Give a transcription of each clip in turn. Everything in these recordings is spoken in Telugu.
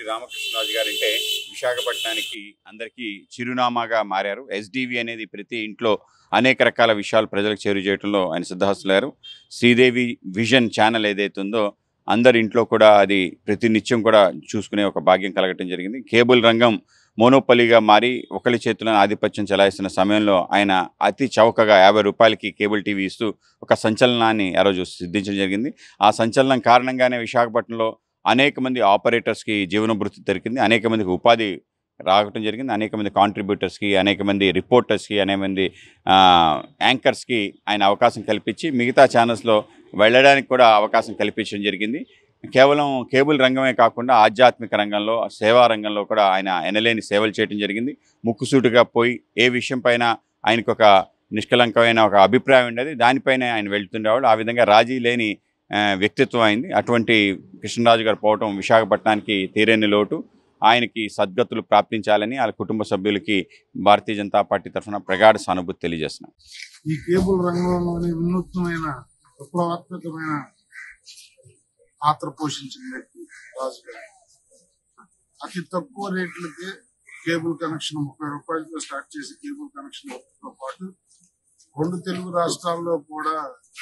రామకృష్ణరాజు గారు అంటే విశాఖపట్నానికి అందరికీ చిరునామాగా మారారు ఎస్డివి అనేది ప్రతి ఇంట్లో అనేక రకాల విషయాలు ప్రజలకు చేరు చేయడంలో ఆయన సిద్ధహస్తులారు శ్రీదేవి విజన్ ఛానల్ ఏదైతే ఉందో అందరి ఇంట్లో కూడా అది ప్రతినిత్యం కూడా చూసుకునే ఒక భాగ్యం కలగటం జరిగింది కేబుల్ రంగం మోనోపలిగా మారి ఒకరి చేతులను ఆధిపత్యం చెలాయిస్తున్న సమయంలో ఆయన అతి చౌకగా యాభై రూపాయలకి కేబుల్ టీవీ ఇస్తూ ఒక సంచలనాన్ని ఆ రోజు సిద్ధించడం జరిగింది ఆ సంచలనం కారణంగానే విశాఖపట్నంలో అనేక మంది ఆపరేటర్స్కి జీవనభృతి దొరికింది అనేక మందికి ఉపాధి రావటం జరిగింది అనేక మంది కాంట్రిబ్యూటర్స్కి అనేక మంది రిపోర్టర్స్కి అనేక మంది ఆ, యాంకర్స్కి ఆయన అవకాశం కల్పించి మిగతా ఛానల్స్లో వెళ్ళడానికి కూడా అవకాశం కల్పించడం జరిగింది కేవలం కేబుల్ రంగమే కాకుండా ఆధ్యాత్మిక రంగంలో సేవా రంగంలో కూడా ఆయన ఎనలేని సేవలు చేయడం జరిగింది ముక్కుసూటిగా పోయి ఏ విషయం పైన ఆయనకు ఒక నిష్కలంకమైన ఒక అభిప్రాయం ఉండేది దానిపైనే ఆయన వెళ్తుండేవాడు ఆ విధంగా రాజీ లేని ఆ, వ్యక్తిత్వం అయింది అటువంటి కృష్ణరాజు గారు పోవటం విశాఖపట్నానికి తీరేని లోటు ఆయనకి సద్గతులు ప్రాప్తించాలని వాళ్ళ కుటుంబ సభ్యులకి భారతీయ జనతా పార్టీ తరఫున ప్రగాఢ సానుభూతి తెలియజేస్తున్నాం ఈ కేబుల్ రంగంలోని వినూత్నమైన విప్లవాత్మకమైన పాత్ర పోషించిన వ్యక్తి రాజు గారు అతి తక్కువ రేట్లకే కేబుల్ కనెక్షన్ ముప్పై రూపాయలతో స్టార్ట్ చేసి కేబుల్ కనెక్షన్ తో పాటు రెండు తెలుగు రాష్ట్రాల్లో కూడా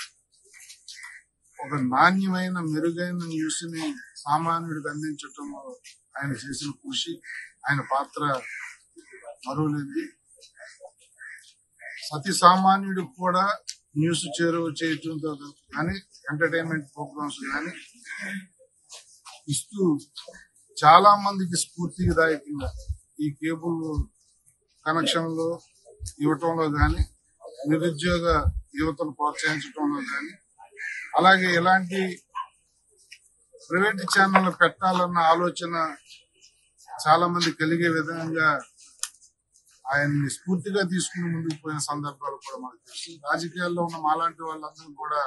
ఒక నాణ్యమైన మెరుగైన న్యూస్ ని సామాన్యుడికి అందించటంలో ఆయన చేసిన కృషి ఆయన పాత్ర మరువలేంది సతి సామాన్యుడికి కూడా న్యూస్ చేరువ చేయటంతో కానీ ఎంటర్టైన్మెంట్ ప్రోగ్రామ్స్ కానీ ఇస్తూ చాలా మందికి స్ఫూర్తిదాయకంగా ఈ కేబుల్ కనెక్షన్లు ఇవ్వటంలో కానీ నిరుద్యోగ యువతను ప్రోత్సహించడంలో కానీ అలాగే ఇలాంటి ప్రైవేట్ ఛానల్ పెట్టాలన్న ఆలోచన చాలా మంది కలిగే విధంగా ఆయన్ని స్ఫూర్తిగా తీసుకుని ముందుకు పోయిన సందర్భాలు కూడా మనకు తెలుసు రాజకీయాల్లో ఉన్న మాలాంటి వాళ్ళందరూ కూడా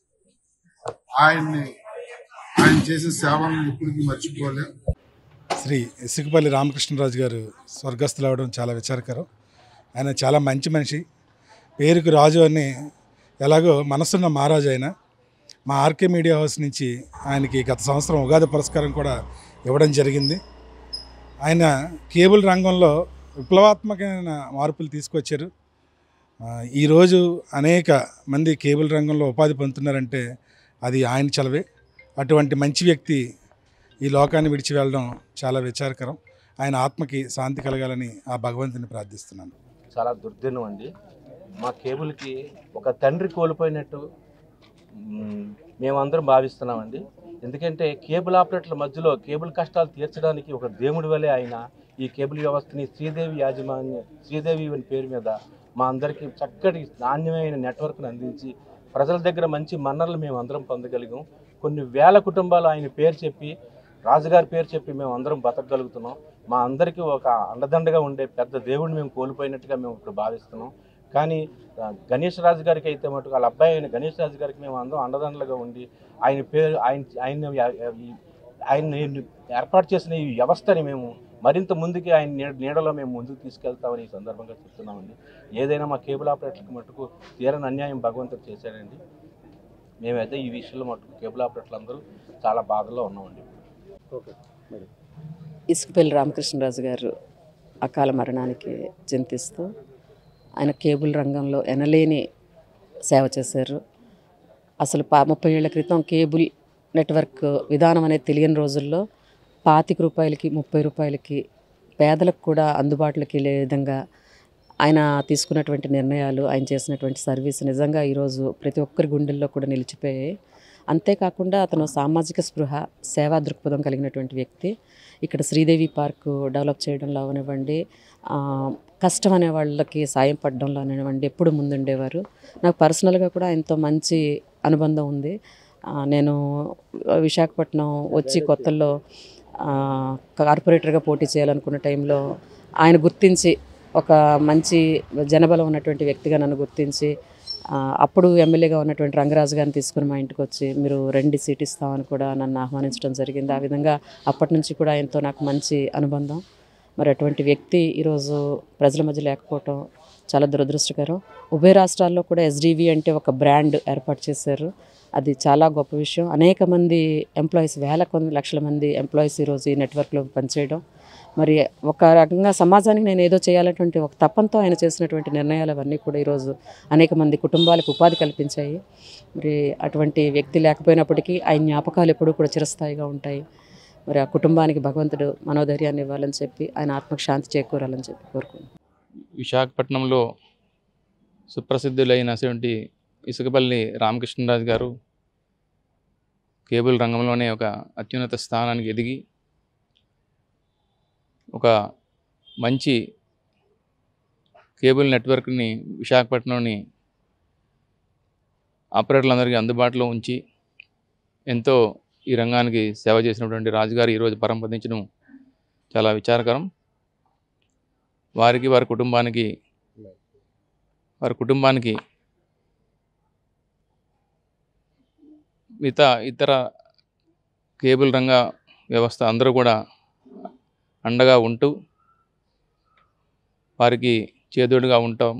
ఆయన్ని ఆయన చేసే సేవలను ఎప్పటికీ మర్చిపోలేం శ్రీ ఇసుకపల్లి రామకృష్ణరాజు గారు స్వర్గస్థులు అవడం చాలా విచారకరం ఆయన చాలా మంచి మనిషి పేరుకు రాజు అని ఎలాగో మనసున్న మహారాజు ఆయన మా ఆర్కే మీడియా హౌస్ నుంచి ఆయనకి గత సంవత్సరం ఉగాది పురస్కారం కూడా ఇవ్వడం జరిగింది ఆయన కేబుల్ రంగంలో విప్లవాత్మకమైన మార్పులు తీసుకొచ్చారు ఆ, ఈరోజు అనేక మంది కేబుల్ రంగంలో ఉపాధి పొందుతున్నారంటే అది ఆయన చలవే అటువంటి మంచి వ్యక్తి ఈ లోకాన్ని విడిచి వెళ్ళడం చాలా విచారకరం ఆయన ఆత్మకి శాంతి కలగాలని ఆ భగవంతుని ప్రార్థిస్తున్నాను చాలా దుర్దినం అండి మా కేబుల్కి ఒక తండ్రి కోల్పోయినట్టు మ్, మేమందరం భావిస్తున్నామండి ఎందుకంటే కేబుల్ ఆపరేటర్ల మధ్యలో కేబుల్ కష్టాలు తీర్చడానికి ఒక దేవుడి వలె ఆయన ఈ కేబుల్ వ్యవస్థని శ్రీదేవి యాజమాన్య శ్రీదేవి అనే పేరు మీద మా అందరికీ చక్కటి నాణ్యమైన నెట్వర్క్ను అందించి ప్రజల దగ్గర మంచి మన్ననలు మేము అందరం పొందగలిగాం కొన్ని వేల కుటుంబాలు ఆయన పేరు చెప్పి రాజుగారి పేరు చెప్పి మేము అందరం బతకగలుగుతున్నాం మా అందరికీ ఒక అండదండగా ఉండే పెద్ద దేవుడిని మేము కోల్పోయినట్టుగా మేము ఇప్పుడు భావిస్తున్నాం కానీ ఆ, గణేష్ రాజు గారికి అయితే మటుకు వాళ్ళ అబ్బాయి అయిన గణేష్ రాజు గారికి మేము అందరం అండదండలుగా ఉండి ఆయన పేరు ఆయన ఆయన ఈ- ఆయన ఏర్పాటు చేసిన ఈ వ్యవస్థని మేము మరింత ముందుకి ఆయన నీడ- నీడలో మేము ముందుకు తీసుకెళ్తామని ఈ సందర్భంగా చెప్తున్నామండి ఏదైనా మా కేబుల్ ఆపరేటర్కి మటుకు తీరని అన్యాయం భగవంతుడు చేశాడండి మేమైతే ఈ విషయంలో మటుకు కేబుల్ ఆపరేటర్లు అందరూ చాలా బాధలో ఉన్నామండి ఇసుకపల్లి రామకృష్ణరాజు గారు అకాల మరణానికి చింతిస్తూ ఆయన కేబుల్ రంగంలో ఎనలేని సేవ చేశారు అసలు పా ముప్పై ఏళ్ల క్రితం కేబుల్ నెట్వర్క్ విధానం అనేది తెలియని రోజుల్లో పాతిక రూపాయలకి ముప్పై రూపాయలకి పేదలకు కూడా అందుబాటులోకి వెళ్ళే విధంగా ఆయన తీసుకున్నటువంటి నిర్ణయాలు ఆయన చేసినటువంటి సర్వీస్ నిజంగా ఈరోజు ప్రతి ఒక్కరి గుండెల్లో కూడా నిలిచిపోయాయి అంతేకాకుండా అతను సామాజిక స్పృహ సేవా దృక్పథం కలిగినటువంటి వ్యక్తి ఇక్కడ శ్రీదేవి పార్క్ డెవలప్ చేయడంలో అవనివ్వండి ఆ, కష్టం అనే వాళ్ళకి సాయం పడడంలో అవనివ్వండి ఎప్పుడు ముందుండేవారు నాకు పర్సనల్గా కూడా ఆయనతో మంచి అనుబంధం ఉంది ఆ, నేను విశాఖపట్నం వచ్చి కొత్తల్లో ఆ, కార్పొరేటర్గా పోటీ చేయాలనుకున్న టైంలో ఆయన గుర్తించి ఒక మంచి జనబలం ఉన్నటువంటి వ్యక్తిగా నన్ను గుర్తించి ఆ, అప్పుడు ఎమ్మెల్యేగా ఉన్నటువంటి రంగరాజు గారిని తీసుకుని మా ఇంటికి వచ్చి మీరు రెండు సీట్ ఇస్తామని కూడా నన్ను ఆహ్వానించడం జరిగింది ఆ విధంగా అప్పటి నుంచి కూడా ఆయనతో నాకు మంచి అనుబంధం మరి అటువంటి వ్యక్తి ఈరోజు ప్రజల మధ్య లేకపోవటం చాలా దురదృష్టకరం ఉభయ రాష్ట్రాల్లో కూడా ఎస్డివి అంటే ఒక బ్రాండ్ ఏర్పాటు చేశారు అది చాలా గొప్ప విషయం అనేక మంది ఎంప్లాయీస్ వేల కొన్ని లక్షల మంది ఎంప్లాయీస్ ఈరోజు ఈ నెట్వర్క్లో పనిచేయడం మరి ఒక రకంగా సమాజానికి నేను ఏదో చేయాలన్నటువంటి ఒక తప్పంతో ఆయన చేసినటువంటి నిర్ణయాలు అవన్నీ కూడా ఈరోజు అనేక మంది కుటుంబాలకు ఉపాధి కల్పించాయి మరి అటువంటి వ్యక్తి లేకపోయినప్పటికీ ఆయన జ్ఞాపకాలు ఎప్పుడూ కూడా చిరస్థాయిగా ఉంటాయి మరి ఆ కుటుంబానికి భగవంతుడు మనోధైర్యాన్ని ఇవ్వాలని చెప్పి ఆయన ఆత్మకు శాంతి చేకూరాలని చెప్పి కోరుకుంటున్నాను విశాఖపట్నంలో సుప్రసిద్ధులైనటువంటి ఇసుకపల్లి రామకృష్ణరాజు గారు కేబుల్ రంగంలోనే ఒక అత్యున్నత స్థానానికి ఎదిగి ఒక మంచి కేబుల్ నెట్వర్క్ని విశాఖపట్నంలోని ఆపరేటర్లందరికీ అందుబాటులో ఉంచి ఎంతో ఈ రంగానికి సేవ చేసినటువంటి రాజుగారు ఈరోజు పరంపదించడం చాలా విచారకరం వారికి వారి కుటుంబానికి వారి కుటుంబానికి మిగతా ఇతర కేబుల్ రంగ వ్యవస్థ అందరూ కూడా అండగా ఉంటూ వారికి చేదోడుగా ఉంటాం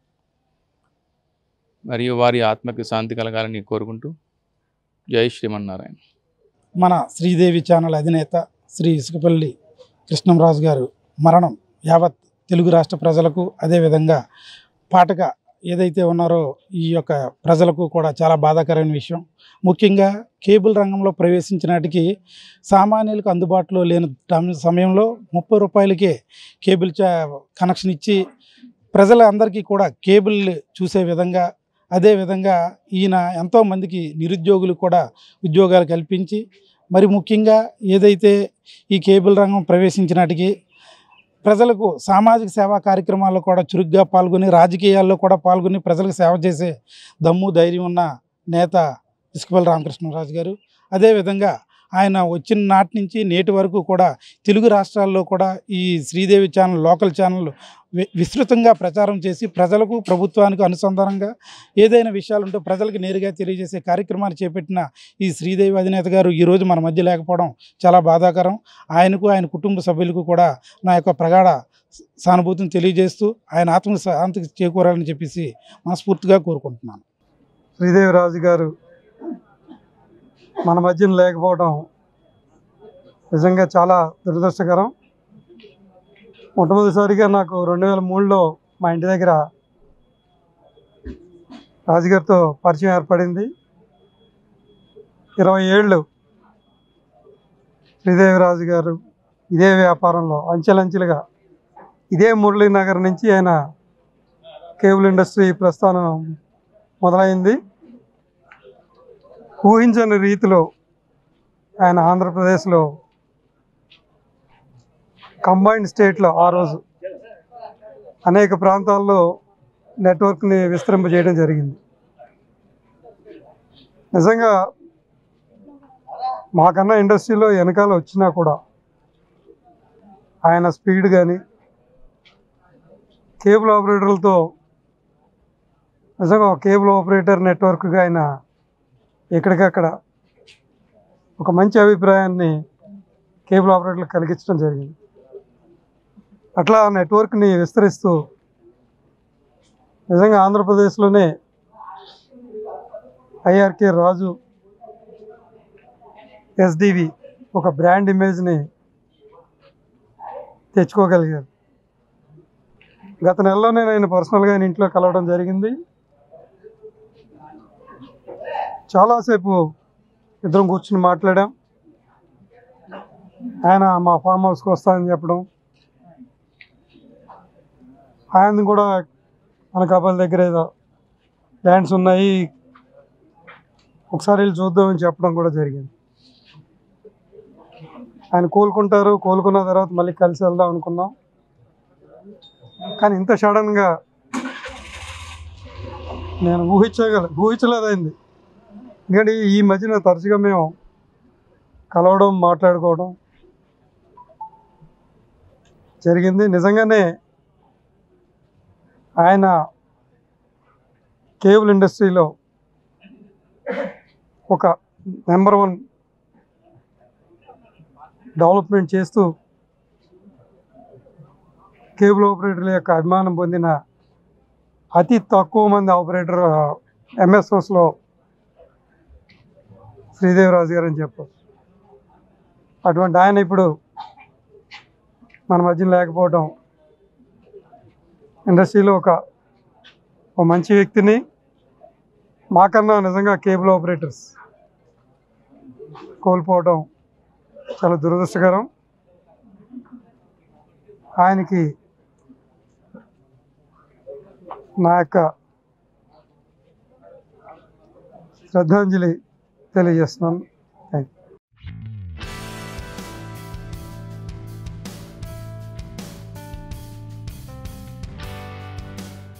మరియు వారి ఆత్మకి శాంతి కలగాలని కోరుకుంటూ జై శ్రీమన్నారాయణ మన శ్రీదేవి ఛానల్ అధినేత శ్రీ ఇసుకపల్లి కృష్ణంరాజు గారు మరణం యావత్ తెలుగు రాష్ట్ర ప్రజలకు అదేవిధంగా పాటక ఏదైతే ఉన్నారో ఈ యొక్క ప్రజలకు కూడా చాలా బాధాకరమైన విషయం ముఖ్యంగా కేబుల్ రంగంలో ప్రవేశించినాటికి సామాన్యులకు అందుబాటులో లేని టైం- సమయంలో ముప్పై రూపాయలకే కేబుల్ చా కనెక్షన్ ఇచ్చి ప్రజలందరికీ కూడా కేబుల్ చూసే విధంగా అదేవిధంగా ఈయన ఎంతోమందికి నిరుద్యోగులు కూడా ఉద్యోగాలు కల్పించి మరి ముఖ్యంగా ఏదైతే ఈ కేబుల్ రంగం ప్రవేశించినాటికి ప్రజలకు సామాజిక సేవా కార్యక్రమాల్లో కూడా చురుగ్గా పాల్గొని రాజకీయాల్లో కూడా పాల్గొని ప్రజలకు సేవ చేసే దమ్ము ధైర్యం ఉన్న నేత ఇసుకపల్లి రామకృష్ణరాజు గారు అదేవిధంగా ఆయన వచ్చిన నాటి నుంచి నేటి వరకు కూడా తెలుగు రాష్ట్రాల్లో కూడా ఈ శ్రీదేవి ఛానల్ లోకల్ ఛానల్ వి- విస్తృతంగా ప్రచారం చేసి ప్రజలకు ప్రభుత్వానికి అనుసంధానంగా ఏదైనా విషయాలు ఉంటే ప్రజలకు నేరుగా తెలియజేసే కార్యక్రమాన్ని చేపట్టిన ఈ శ్రీదేవి అధినేత గారు ఈరోజు మన మధ్య లేకపోవడం చాలా బాధాకరం ఆయనకు ఆయన కుటుంబ సభ్యులకు కూడా నా యొక్క ప్రగాఢ సానుభూతిని తెలియజేస్తూ ఆయన ఆత్మ శాంతికి చేకూరాలని చెప్పేసి మనస్ఫూర్తిగా కోరుకుంటున్నాను శ్రీదేవి రాజు గారు మన మధ్యన లేకపోవడం నిజంగా చాలా దురదృష్టకరం మొట్టమొదటిసారిగా నాకు రెండు వేల మూడులో మా ఇంటి దగ్గర రాజుగారితో పరిచయం ఏర్పడింది ఇరవై ఏళ్ళు శ్రీదేవి రాజు గారు ఇదే వ్యాపారంలో అంచెలంచెలుగా ఇదే మురళీనగర్ నుంచి ఆయన కేబుల్ ఇండస్ట్రీ ప్రస్థానం మొదలైంది ఊహించని రీతిలో ఆయన ఆంధ్రప్రదేశ్లో కంబైన్డ్ స్టేట్లో ఆ రోజు అనేక ప్రాంతాల్లో నెట్వర్క్ని విస్తరింపజేయడం జరిగింది నిజంగా మాకన్నా ఇండస్ట్రీలో వెనకాల వచ్చినా కూడా ఆయన స్పీడ్ కానీ కేబుల్ ఆపరేటర్లతో నిజంగా ఒక కేబుల్ ఆపరేటర్ నెట్వర్క్గా ఆయన ఎక్కడికక్కడ ఒక మంచి అభిప్రాయాన్ని కేబుల్ ఆపరేటర్లకు కలిగించడం జరిగింది అట్లా నెట్వర్క్ని విస్తరిస్తూ నిజంగా ఆంధ్రప్రదేశ్లోనే ఐఆర్కే రాజు ఎస్డివి ఒక బ్రాండ్ ఇమేజ్ని తెచ్చుకోగలిగారు గత నెలలోనే నేను పర్సనల్గా ఆయన ఇంట్లో కలవడం జరిగింది చాలాసేపు ఇద్దరం కూర్చుని మాట్లాడాం ఆయన మా ఫామ్ హౌస్కి వస్తానని చెప్పడం ఆయన కూడా అనకాపల్లి దగ్గర ఏదో ల్యాండ్స్ ఉన్నాయి ఒకసారి వెళ్ళి చూద్దామని చెప్పడం కూడా జరిగింది ఆయన కోలుకుంటారు కోలుకున్న తర్వాత మళ్ళీ కలిసి వెళ్దాం అనుకున్నాం కానీ ఇంత సడన్గా నేను ఊహించగల ఊహించలేదైంది ఎందుకంటే ఈ మధ్యన తరచుగా మేము కలవడం మాట్లాడుకోవడం జరిగింది నిజంగానే ఆయన కేబుల్ ఇండస్ట్రీలో ఒక నెంబర్ వన్ డెవలప్మెంట్ చేస్తూ కేబుల్ ఆపరేటర్ల యొక్క అభిమానం పొందిన అతి తక్కువ మంది ఆపరేటర్ ఎంఎస్ఓస్లో శ్రీదేవరాజు గారు అని చెప్పచ్చు అటువంటి ఆయన ఇప్పుడు మన మధ్యన లేకపోవడం ఇండస్ట్రీలో ఒక ఒక మంచి వ్యక్తిని మాకన్నా నిజంగా కేబుల్ ఆపరేటర్స్ కోల్పోవడం చాలా దురదృష్టకరం ఆయనకి నా యొక్క శ్రద్ధాంజలి తెలియజేస్తున్నాను